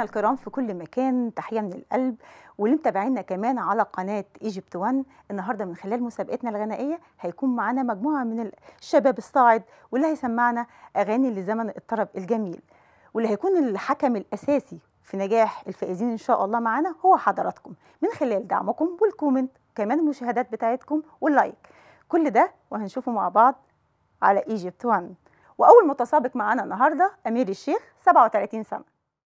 مشاهدينا الكرام في كل مكان تحية من القلب واللي متابعينا كمان على قناة ايجيبت 1 النهارده من خلال مسابقتنا الغنائية هيكون معانا مجموعة من الشباب الصاعد واللي هيسمعنا أغاني لزمن الطرب الجميل واللي هيكون الحكم الأساسي في نجاح الفائزين إن شاء الله معانا هو حضراتكم من خلال دعمكم والكومنت كمان المشاهدات بتاعتكم واللايك كل ده وهنشوفه مع بعض على ايجيبت 1 واول متسابق معانا النهارده امير الشيخ 37 سنه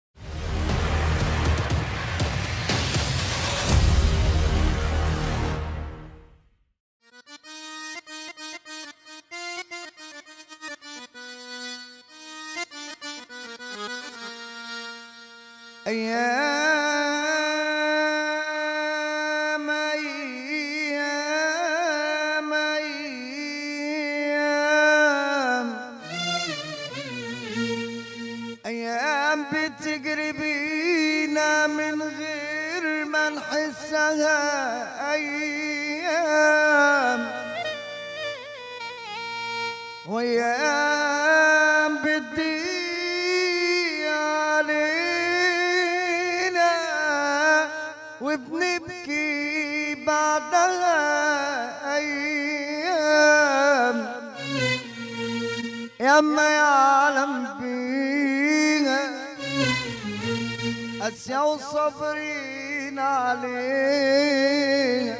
أيام أيام أيام أيام بتجري بينا من غير ما نحسها أيام وأيام بتضيع علينا وبنبكي بعدها أيام يا ما يعلم بيها أسيا وصابرين عليها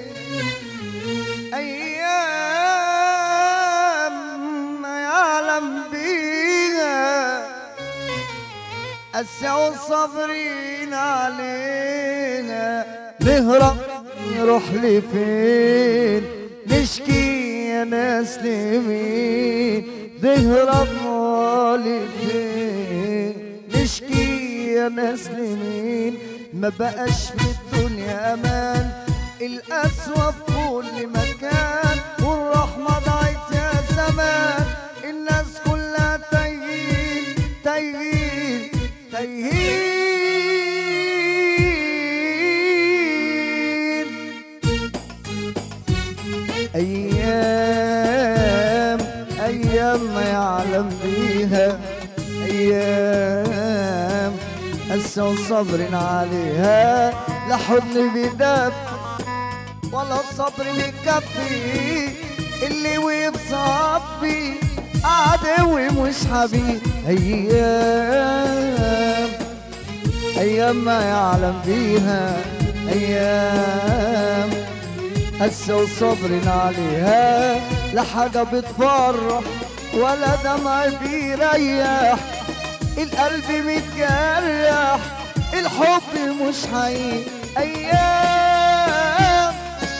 أيام ما يعلم بيها أسيا وصابرين علينا نهرب نروح لفين نشكي يا ناس لمين نهرب لفين نشكي يا ناس لمين ما بقاش في الدنيا امان القسوة في كل مكان والرحمة ضاعت يا زمان الناس كلها تايهين تايهين تايهين أيام أيام ما يعلم بيها أيام هسه وصبر عليها لا حضن بيدب ولا الصبر مكفي اللي وقف صفي عدوي مش حبيب أيام أيام ما يعلم بيها أيام هسه وصبر عليها لا حاجة بتفرح ولا دمع بيريح القلب متجرح الحب مش حقيقي أيام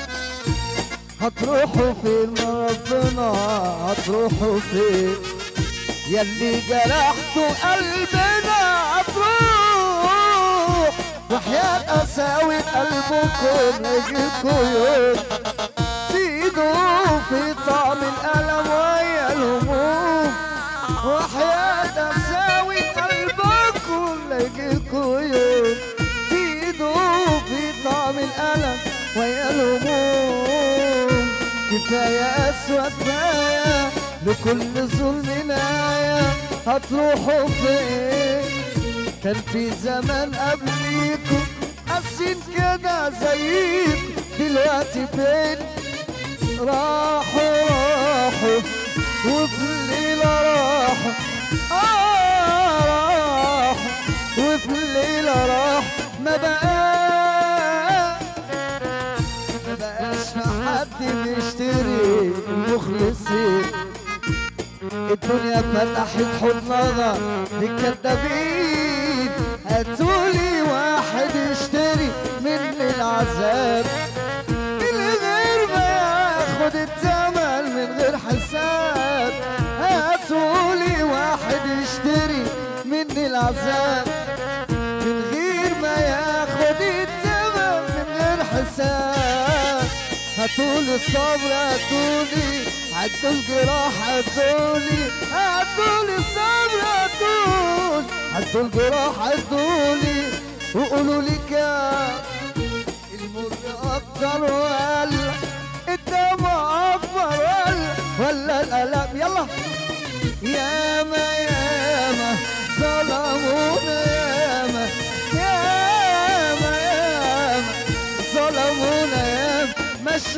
هتروحوا فين ربنا هتروحوا فين يلي جرحتوا قلبنا هتروح وحياة قساوة قلبكم يجيكوا يوم تزيدوا في طعم الألم ويا الهموم وحياة قساوة قلبكم يجيكوا يوم تزيدوا في طعم الألم ويا الهموم كفاية أسوأ كفاية لكل ظلم نايا هتروحوا فين كان في زمان قبليكم قاسين كده زيكم دلوقتي فين راحوا راحوا وفي الليلة راحوا آه راحوا وفي الليلة راح ما بقى ما بقاش في حد بيشتري المخلصين الدنيا فتحت حضنها للكدابين هاتولي واحد يشتري مني العذاب من غير ما ياخد الثمن من غير حساب هاتولي واحد يشتري مني العذاب من غير ما ياخد الثمن من غير حساب هاتولي الصبر هاتولي عدوا الجراح هاتولي هاتولي الصبر هاتولي عدوا الجراح هاتولي وقولوا لي كام المر اكتر ولا الدمع اكبر ولا ولا الالم يلا ياما ياما ظلمونا ياما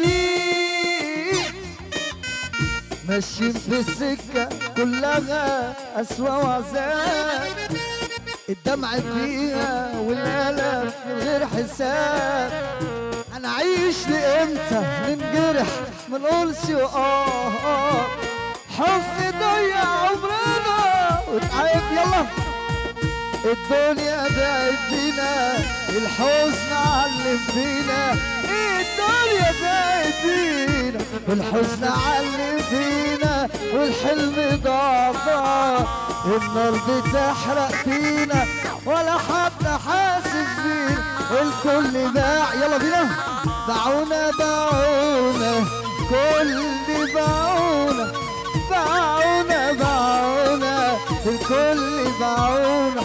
ماشيين ماشيين في السكة كلها أسوأ وعذاب الدمع فيها والألم من غير حساب أنا عايش لإمتى ننجرح منقولش آه آه حزن ضيع عمرنا وتعب يلا الدنيا دايت فينا الحزن علم فينا الدنيا دايت فينا الحزن علم فينا والحلم ضعفا النار بتحرق فينا ولا حد حاسس بينا الكل باع يلا بينا باعونا باعونا كل باعونا باعونا باعونا الكل باعونا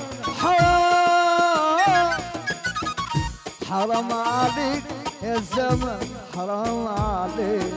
حرام حرام عليك يا زمن حرام عليك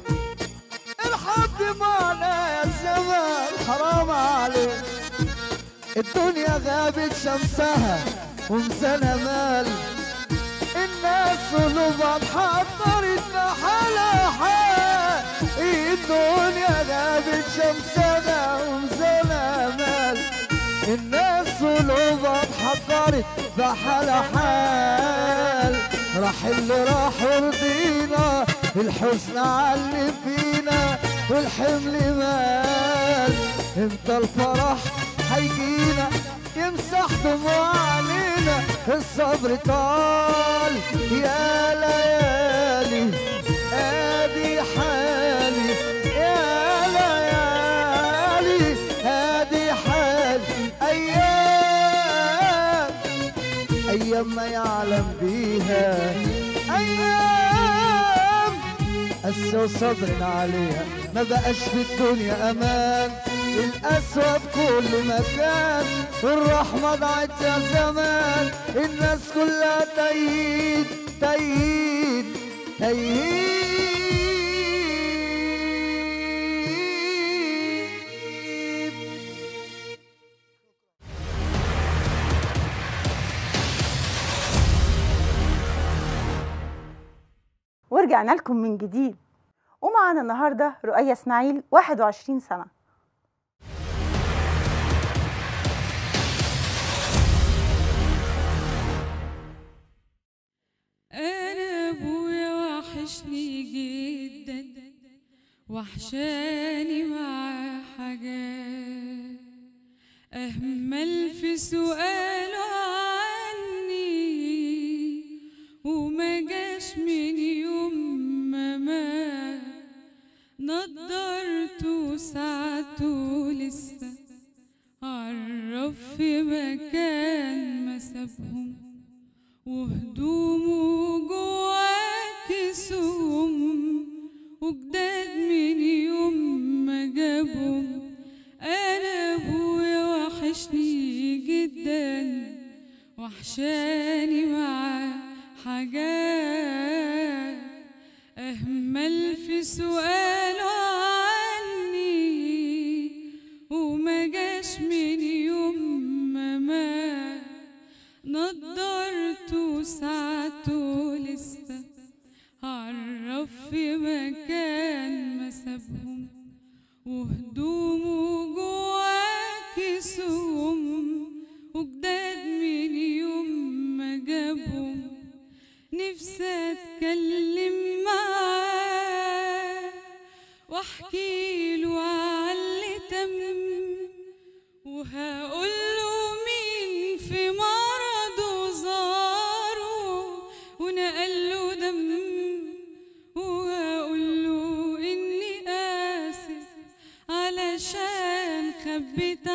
الحد معنا يا زمن حرام عليك الدنيا غابت شمسها ومسانها مال الناس قلوبها اتحضرت لحالها حال الدنيا غابت شمسها ومسانها مال الناس قلوبها اتحضرت بحالها حال راح اللي راح يرضينا الحزن علي فينا والحمل مال امتى الفرح هيجينا يمسح دموع علينا الصبر طال يا ليالي ادي حالي يا ليالي ادي حالي ايام ايام ما يعلم بيها ايام قسى وصبر عليها ما بقاش في الدنيا امان القسوة بكل مكان والرحمة ضاعت يا زمان الناس كلها تايهين تايهين تايهين ورجعنا لكم من جديد ومعنا النهارده رؤية اسماعيل 21 سنة انا ابويا وحشني جدا وحشاني معاه حاجات اهمل في سؤاله عني وما جاش من يوم ما مات نضرته ساعته لسه عرف في مكان ما سابهم وهدومه جوا كيسهم وجداد من يوم ما جابهم انا ابويا وحشني جدا وحشاني معاه حاجات اهمل في سؤاله عني وما جاش من يوم ما مات نضرته ساعته لسه عرف في مكان ما سابهم وهدومه جوا كيسهم وجداد من يوم ما جابهم نفسي اتكلم معاه واحكي له عاللي تم وهقول له مين في مرضه زاره ونقل له دم وهقول له اني اسف علشان خبيت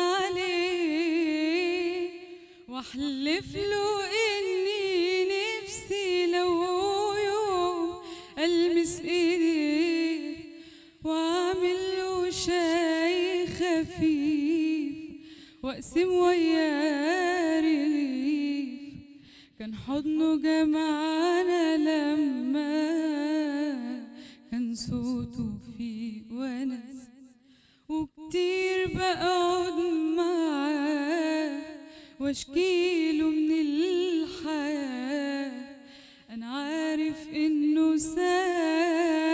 عليه واحلف له اني نفسي لو يوم المس ايديه واعمل له شاي خفيف واقسم وياه رغيف كان حضنه جمعنا لما كان صوته فيه ونس وكتير بقعد معاه واشكيله من الحياة أنا عارف إنه ساب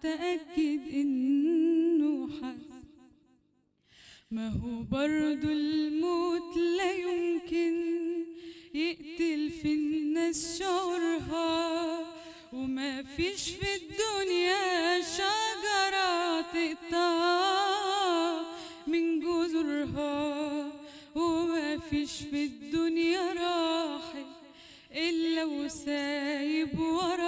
هتأكد إنه حس ما هو برضو الموت لا يمكن يقتل في الناس شعورها وما فيش في الدنيا شجرة تقطع من جذورها وما فيش في الدنيا راحل إلا وسايب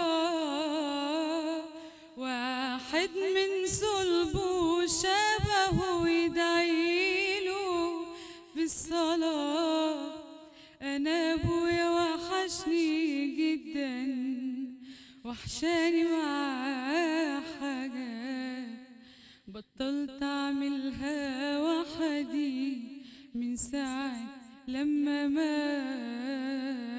وراه واحد من صلبه شبهه يدعيله في الصلاة أنا أبويا وحشني جدا وحشاني معاه حاجات بطلت أعملها وحدي من ساعة لما مات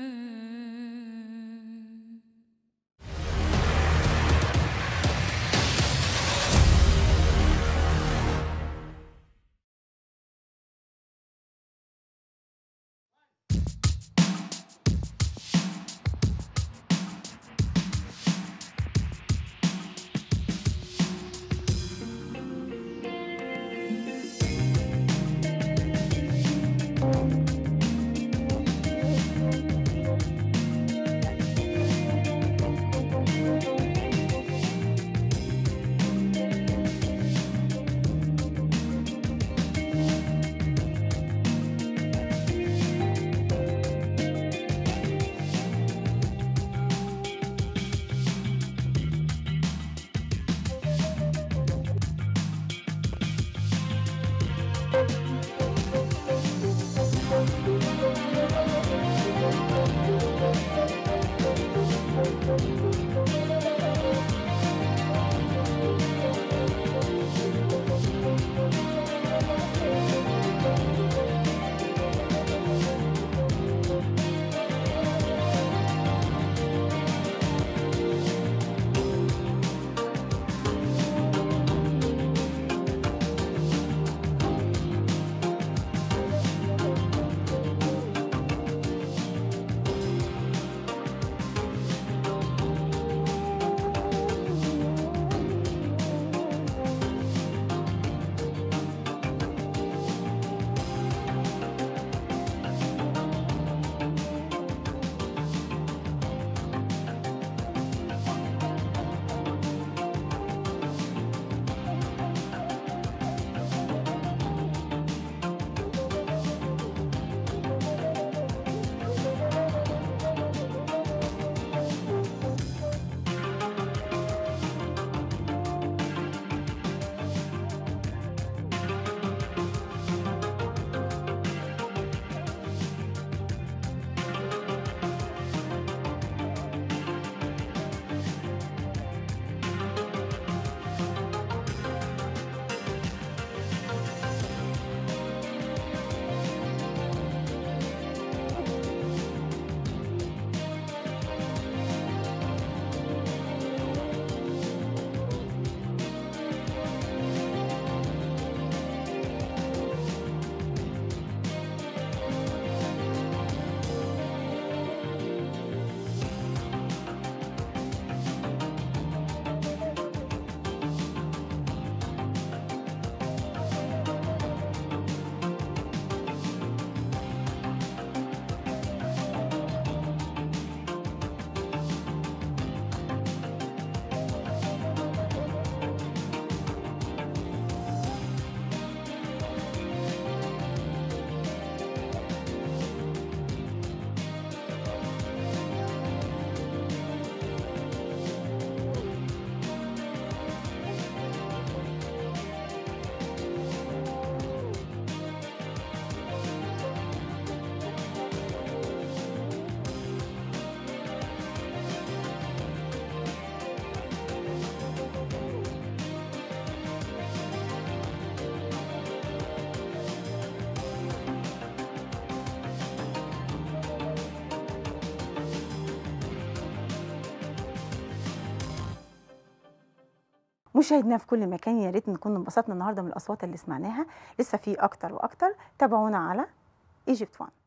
مشاهدينا في كل مكان يا ريت نكون انبسطنا النهارده من الاصوات اللي سمعناها لسه في اكتر واكتر تابعونا على ايجيبت وان